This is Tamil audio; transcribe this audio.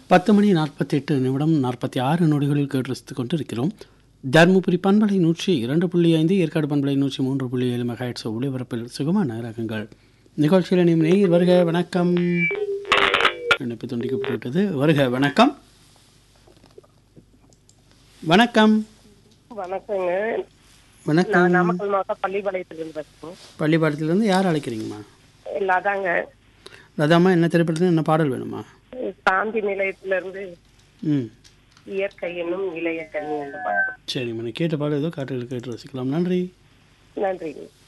பத்து மணி நாற்பத்தி எட்டு நிமிடம் நாற்பத்தி ஆறு நொடிகளில் கேட்டு ரசித்துக் கொண்டு இருக்கிறோம் தருமபுரி பண்பலை நூற்றி இரண்டு புள்ளி ஐந்து ஏற்காடு பண்பலை நூற்றி மூன்று புள்ளி ஏழு மெகாஹெட்ஸ் ஒளிபரப்பில் சுகமான ரகங்கள் நிகழ்ச்சியில் நீ நேயர் வருக வணக்கம் இணைப்பு துண்டிக்கப்பட்டு விட்டது வருக வணக்கம் வணக்கம் வணக்கங்க வணக்கம் நான் நாமக்கல் மாவட்டம் பள்ளிப்பாளையத்துலேருந்து பேசுகிறேன் பள்ளிப்பாடத்திலிருந்து யார் அழைக்கிறீங்கம்மா இல்லாதாங்க லதாம்மா என்ன திரைப்படத்தில் என்ன பாடல் வேணுமா சாந்தி நிலையத்திலிருந்து ம் இயற்கை என்னும் இளைய கண்ணி அந்த பாட்டு சரிம்மா நீ கேட்ட பாடல் ஏதோ காட்டு கேட்டு ரசிக்கலாம் நன்றி நன்றிங்க